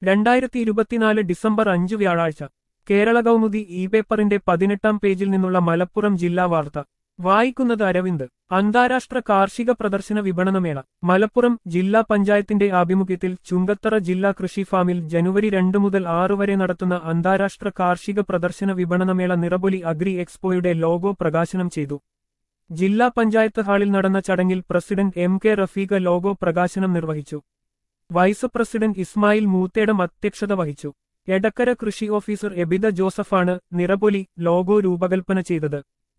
രണ്ടായിരത്തി ഇരുപത്തിനാല് ഡിസംബർ അഞ്ച് വ്യാഴാഴ്ച കേരള കൗമുദി ഇ പേപ്പറിന്റെ പതിനെട്ടാം പേജിൽ നിന്നുള്ള മലപ്പുറം ജില്ലാ വാർത്ത വായിക്കുന്നത് അരവിന്ദ് അന്താരാഷ്ട്ര കാർഷിക പ്രദർശന വിപണനമേള മലപ്പുറം ജില്ലാ പഞ്ചായത്തിന്റെ ആഭിമുഖ്യത്തിൽ ചുങ്കത്തറ ജില്ലാ കൃഷി ഫാമിൽ ജനുവരി രണ്ട് മുതൽ ആറ് വരെ നടത്തുന്ന അന്താരാഷ്ട്ര കാർഷിക പ്രദർശന വിപണനമേള നിറപൊലി അഗ്രി എക്സ്പോയുടെ ലോഗോ പ്രകാശനം ചെയ്തു ജില്ലാ പഞ്ചായത്ത് ഹാളിൽ നടന്ന ചടങ്ങിൽ president M K Rafeeqa logo പ്രകാശനം നിർവഹിച്ചു വൈസ് പ്രസിഡന്റ് ഇസ്മായിൽ മൂത്തേടം അധ്യക്ഷത വഹിച്ചു എടക്കര കൃഷി ഓഫീസർ എബിത ജോസഫാണ് നിറപൊലി ലോഗോ രൂപകൽപ്പന ചെയ്തത്